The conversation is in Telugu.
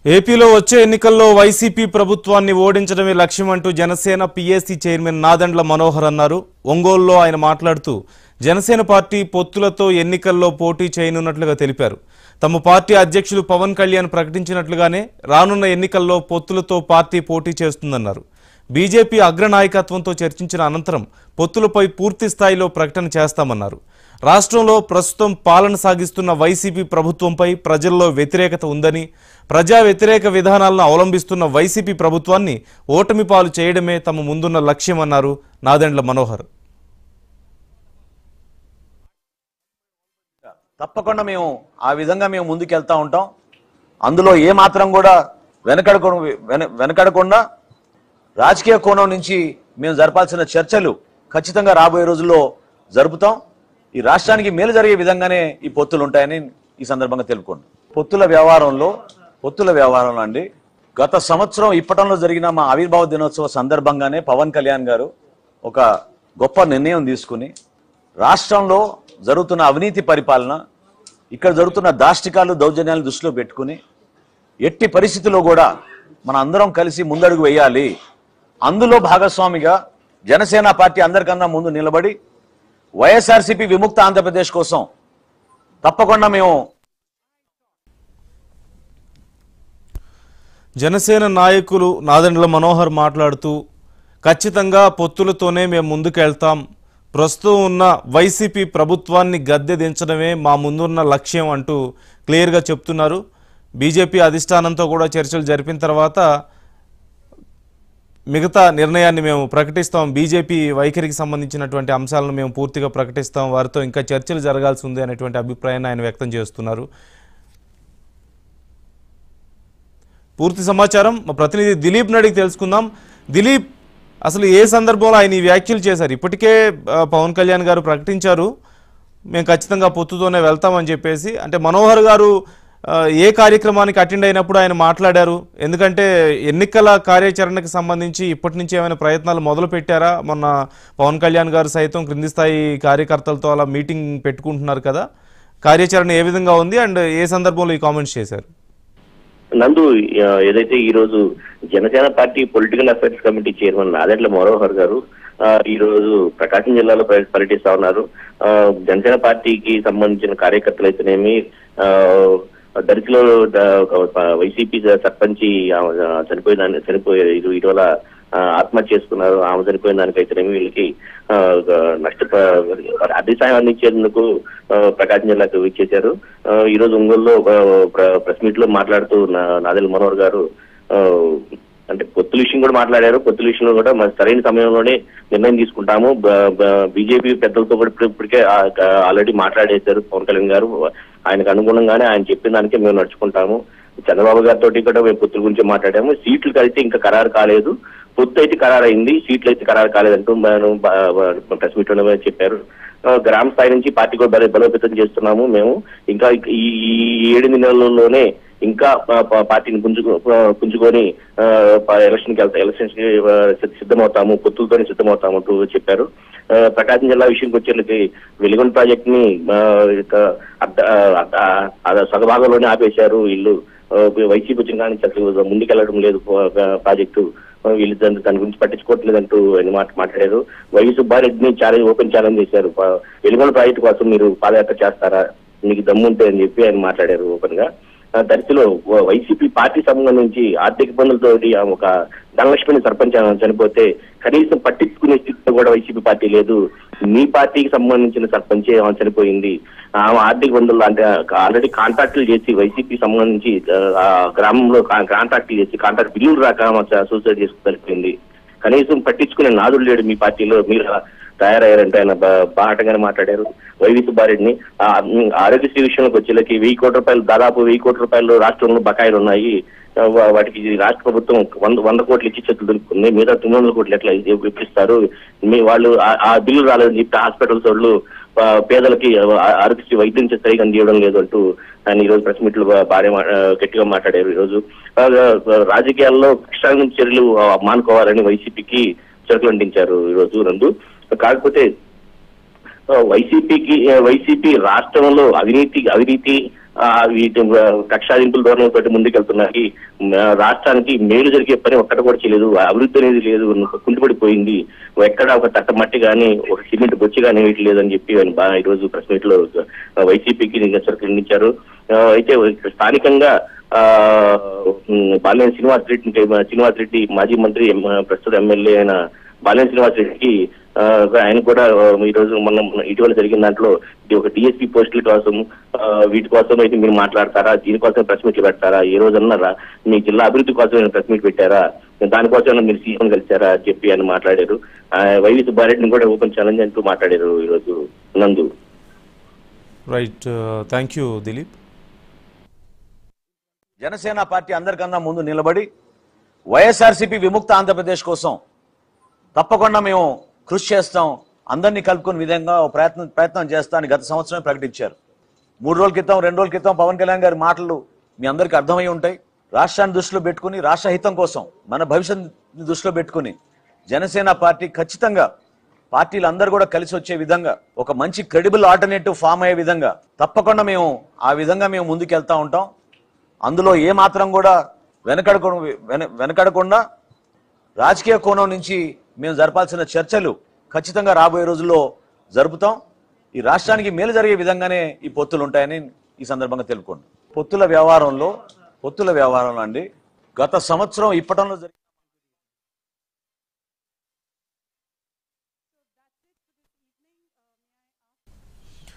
ఏపీలో వచ్చే ఎన్నికల్లో వైసీపీ ప్రభుత్వాన్ని ఓడించడమే లక్ష్యం అంటూ జనసేన పీఏసీ చైర్మన్ నాదెండ్ల మనోహర్ అన్నారు ఒంగోలులో ఆయన మాట్లాడుతూ జనసేన పార్టీ పొత్తులతో ఎన్నికల్లో పోటీ చేయనున్నట్లుగా తెలిపారు తమ పార్టీ అధ్యక్షులు పవన్ కళ్యాణ్ ప్రకటించినట్లుగానే రానున్న ఎన్నికల్లో పొత్తులతో పార్టీ పోటీ చేస్తుందన్నారు బీజేపీ అగ్రనాయకత్వంతో చర్చించిన అనంతరం పొత్తులపై పూర్తి స్థాయిలో ప్రకటన చేస్తామన్నారు రాష్ట్రంలో ప్రస్తుతం పాలన సాగిస్తున్న వైసీపీ ప్రభుత్వంపై ప్రజల్లో వ్యతిరేకత ఉందని ప్రజా వ్యతిరేక విధానాలను అవలంబిస్తున్న వైసీపీ ప్రభుత్వాన్ని ఓటమి పాలు చేయడమే తమ ముందున్న లక్ష్యమన్నారు నాదెండ్ల మనోహర్ తప్పకుండా మేము ఆ విధంగా మేము ముందుకెళ్తా ఉంటాం అందులో ఏ మాత్రం కూడా వెనకడకు వెన- వెనకడకుండా రాజకీయ కోణం నుంచి మేము జరపాల్సిన చర్చలు ఖచ్చితంగా రాబోయే రోజుల్లో జరుపుతాం ఈ రాష్ట్రానికి మేలు జరిగే విధంగానే ఈ పొత్తులు ఉంటాయని ఈ సందర్భంగా తెలుపుకోండి పొత్తుల వ్యవహారంలో పొత్తుల వ్యవహారంలో అండి గత సంవత్సరం ఇప్పటంలో జరిగిన మా ఆవిర్భావ దినోత్సవ సందర్భంగానే పవన్ కళ్యాణ్ గారు ఒక గొప్ప నిర్ణయం తీసుకుని రాష్ట్రంలో జరుగుతున్న అవినీతి పరిపాలన ఇక్కడ జరుగుతున్న దాష్టికాలు దౌర్జన్యాలను దృష్టిలో పెట్టుకుని ఎట్టి పరిస్థితుల్లో కూడా మన అందరం కలిసి ముందడుగు వేయాలి అందులో భాగస్వామిగా జనసేన పార్టీ అందరికన్నా ముందు నిలబడి వైఎస్ఆర్సీపీ విముక్త ఆంధ్రప్రదేశ్ కోసం తప్పకుండా మేము జనసేన నాయకులు నాదెండ్ల మనోహర్ మాట్లాడుతూ ఖచ్చితంగా పొత్తులతోనే మేము ముందుకెళ్తాం ప్రస్తుతం ఉన్న వైసీపీ ప్రభుత్వాన్ని గద్దె దించడమే మా ముందున్న లక్ష్యం అంటూ క్లియర్గా చెప్తున్నారు బీజేపీ అధిష్టానంతో కూడా చర్చలు జరిపిన తర్వాత మిగతా నిర్ణయాన్ని మేము ప్రకటిస్తాం బీజేపీ వైఖరికి సంబంధించినటువంటి అంశాలను మేము పూర్తిగా ప్రకటిస్తాం వారితో ఇంకా చర్చలు జరగాల్సి ఉంది అనేటువంటి అభిప్రాయాన్ని ఆయన వ్యక్తం చేస్తున్నారు పూర్తి సమాచారం మా ప్రతినిధి దిలీప్ నడికి తెలుసుకుందాం దిలీప్ అసలు ఏ సందర్భంలో ఆయన ఈ వ్యాఖ్యలు చేశారు ఇప్పటికే ఆ, పవన్ కళ్యాణ్ గారు ప్రకటించారు మేము ఖచ్చితంగా పొత్తుతోనే వెళ్తామని చెప్పేసి అంటే మనోహర్ గారు ఆ, ఏ కార్యక్రమానికి అటెండ్ అయినప్పుడు ఆయన మాట్లాడారు ఎందుకంటే ఎన్నికల కార్యాచరణకు సంబంధించి ఇప్పటి నుంచి ఏమైనా ప్రయత్నాలు మొదలు పెట్టారా మొన్న పవన్ కళ్యాణ్ గారు సైతం క్రింది స్థాయి కార్యకర్తలతో అలా మీటింగ్ పెట్టుకుంటున్నారు కదా కార్యాచరణ ఏ విధంగా ఉంది అండ్ ఏ సందర్భంలో ఈ కామెంట్స్ చేశారు నందు ఆ, ఏదైతే ఈ రోజు Janasena party political affairs committee chairman Nadendla Manohar గారు ఆ, ఈ రోజు ప్రకాశం జిల్లాలో పర్య- పర్యటిస్తా ఉన్నారు ఆ, జనసేన పార్టీకి సంబంధించిన కార్యకర్తలు అయితేనేమి ఆ, దరికిలో ద- ఒక వైసీపీ సర్పంచి ఆ, చనిపోయిన దాన్ని- చనిపోయే ఇది ఇటీవల ఆ, ఆత్మహత్య చేసుకున్నారు ఆమె చనిపోయిన దానికైతేనేమి వీళ్ళకి ఆ, ఒక నష్ట అధిక సాయం అందించేందుకు ఆ, ప్రకాశం జిల్లాకు ఇచ్చేశారు ఆ, ఈ రోజు ఒంగోలులో ఆ, ప్ర- ప్రెస్ మీట్ లో మాట్లాడుతూ నా- నాదెల్ మనోహర్ గారు ఆ, అంటే పొత్తుల విషయం కూడా మాట్లాడారు పొత్తుల విషయంలో కూడా మరి సరైన సమయంలోనే నిర్ణయం తీసుకుంటాము బీజేపీ పెద్దలతో కూడా ఇప్పుడు- ఇప్పటికే ఆల్రెడీ మాట్లాడేశారు పవన్ కళ్యాణ్ గారు ఆయనకు అనుగుణంగానే ఆయన చెప్పిన దానికే మేము నడుచుకుంటాము చంద్రబాబు గారితో కూడా మేము పొత్తుల గురించి మాట్లాడాము సీట్లు అయితే ఇంకా ఖరారు కాలేదు పొత్తు అయితే ఖరారు అయింది సీట్లు అయితే ఖరారు కాలేదంటూ మనం ప్రెస్ మీట్ లోనే చెప్పారు ఆ, గ్రామ స్థాయి నుంచి పార్టీ కూడా బల- బలోపేతం చేస్తున్నాము మేము ఇంకా ఈ ఈ ఏడెనిమిది నెలల్లోనే ఇంకా ప- ప- పార్టీని పుంజుకు ఆ, పుంజుకొని ఆ, ప- ఎలక్షన్ కి వెళ్తా ఎలక్షన్స్ కి ఆ, సిద్ధ- సిద్ధమవుతాము పొత్తులతోనే సిద్ధమవుతాము అంటూ చెప్పారు ఆ, ప్రకాశం జిల్లా విషయంకి వచ్చేళ్ళకి వెలిగొండ ప్రాజెక్ట్ ని ఆ, ఇక అర్ధ- ఆ, అర్ధ- ఆ, సగభాగంలోనే ఆపేశారు వీళ్ళు ఆ, వైసీపీ వచ్చిన కానీ అసలు ముందుకెళ్లడం లేదు ఆ, ప్రాజెక్టు ఆ, వీళ్ళు దాని దాని గురించి పట్టించుకోవట్లేదంటూ ఆయన మాట మాట్లాడారు వై సుబ్బారెడ్డిని ఛాలెంజ్ ఓపెన్ ఛాలెంజ్ చేశారు ప- వెలుగొండ ప్రాజెక్టు కోసం మీరు పాదయాత్ర చేస్తారా మీకు దమ్ముంటే అని చెప్పి ఆయన మాట్లాడారు ఓపెన్ గా ఆ, దర్శిలో వ- వైసీపీ పార్టీ సంబంధించి ఆర్థిక ఇబ్బందులతో ఒక ధనలక్ష్మిని సర్పంచ్ ఆమె చనిపోతే కనీసం పట్టించుకునే స్థితిలో కూడా వైసీపీ పార్టీ లేదు మీ పార్టీకి సంబంధించిన సర్పంచ్ ఆమె చనిపోయింది ఆమె ఆర్థిక ఇబ్బందులు అంటే ఆల్రెడీ కాంట్రాక్టులు చేసి వైసీపీ సంబంధించి ఆ, ఆ గ్రామంలో కా- కాంట్రాక్టులు చేసి కాంట్రాక్ట్ బిల్లులు రాక ఆమె సూసైడ్ చేసుకుని చనిపోయింది కనీసం పట్టించుకునే నాదుడు లేడు మీ పార్టీలో మీరు తయారయ్యారంటే ఆయన బా- బాహటంగానే మాట్లాడారు వైవి సుబ్బారెడ్డిని ఆ, ఉమ్, ఆరోగ్యశ్రీ విషయంలోకి వచ్చేలకి వెయ్యి కోట్ల రూపాయలు దాదాపు వెయ్యి కోట్ల రూపాయలు రాష్ట్రంలో బకాయిలు ఉన్నాయి ఆ, వా- వాటికి ఈ రాష్ట్ర ప్రభుత్వం వంద వంద కోట్లు ఇచ్చి చేతులు దొరుకుతుంది మిగతా తొమ్మిది వందల కోట్లు ఎట్లా ఇ- ఇప్పిస్తారు మీ వాళ్ళు ఆ- ఆ బిల్లు రాలేదని చెప్పి హాస్పిటల్స్ వాళ్ళు ఆ, పేదలకి ఆ- ఆరోగ్యశ్రీ వైద్యం చే- సరిగా అందియడం లేదు అంటూ ఆయన ఈ రోజు ప్రెస్ మీట్లు భారీ మా- ఆ, గట్టిగా మాట్లాడారు ఈ రోజు ఆ, ఆ, రాజకీయాల్లో కష్టాల చర్యలు ఆ, మానుకోవాలని వైసీపీకి చెరుకులు అంటించారు ఈ రోజు నందు కాకపోతే వైసీపీకి వైసీపీ రాష్ట్రంలో అవినీతి అవినీతి ఆ, వీటి ఆ, కక్షాదింపుల ధోరణితో ముందుకెళ్తున్నాయి ఆ, రాష్ట్రానికి మేలు జరిగే పని ఒక్కటి కూడా చేయలేదు అభివృద్ధి అనేది లేదు కుంటుపడిపోయింది ఎక్కడ ఒక తట్ట మట్టి కానీ ఒక సిమెంట్ బొచ్చి కానీ వేయట్లేదు లేదని చెప్పి ఆయన బాగా ఈ రోజు ప్రెస్ మీట్ లో వైసీపీకి ఖండించారు ఆ, అయితే స్థానికంగా ఆ ఉమ్, బాలినేని శ్రీనివాస్ రెడ్డి శ్రీనివాస్ రెడ్డి మాజీ మంత్రి ఎం- ప్రస్తుత ఎమ్మెల్యే అయిన బాలినేని శ్రీనివాస్ రెడ్డికి ఆ, ఆయన కూడా ఆ, ఈ రోజు మొన్న మొన్న ఇటీవల జరిగిన దాంట్లో ఇది ఒక డిఎస్పీ పోస్టుల కోసం ఆ, వీటి కోసం అయితే మీరు మాట్లాడతారా దీనికోసం ప్రెస్ మీట్లు పెడతారా ఏ రోజన్నారా మీ జిల్లా అభివృద్ధి కోసం ప్రెస్ మీట్ పెట్టారా దానికోసం మీరు సీఎం కలిసారా అని చెప్పి ఆయన మాట్లాడారు ఆ, వైవి సుబ్బారెడ్డిని కూడా ఓపెన్ ఛాలెంజ్ అంటూ మాట్లాడారు ఈ రోజు నందు right thank you Dilip Janasena party అందరికన్నా ముందు నిలబడి వైఎస్ఆర్సీపీ విముక్త ఆంధ్రప్రదేశ్ కోసం తప్పకుండా మేము కృషి చేస్తాం అందరినీ కలుపుకునే విధంగా ఓ ప్రయత్నం ప్రయత్నం చేస్తామని గత సంవత్సరమే ప్రకటించారు మూడు రోజుల క్రితం రెండు రోజుల క్రితం పవన్ కళ్యాణ్ గారి మాటలు మీ అందరికీ అర్థమై ఉంటాయి రాష్ట్రాన్ని దృష్టిలో పెట్టుకుని రాష్ట్ర హితం కోసం మన భవిష్యత్తుని దృష్టిలో పెట్టుకుని జనసేన పార్టీ ఖచ్చితంగా పార్టీలు అందరూ కూడా కలిసి వచ్చే విధంగా ఒక మంచి క్రెడిబుల్ ఆల్టర్నేటివ్ ఫామ్ అయ్యే విధంగా తప్పకుండా మేము ఆ విధంగా మేము ముందుకెళ్తా ఉంటాం అందులో ఏ మాత్రం కూడా వెనకడకు వెన- వెనకడకుండా రాజకీయ కోణం నుంచి మేము జరపాల్సిన చర్చలు ఖచ్చితంగా రాబోయే రోజుల్లో జరుపుతాం ఈ రాష్ట్రానికి మేలు జరిగే విధంగానే ఈ పొత్తులు ఉంటాయని ఈ సందర్భంగా తెలుపుకోండి పొత్తుల వ్యవహారంలో పొత్తుల వ్యవహారంలో అండి గత సంవత్సరం ఇప్పటంలో జరిగిన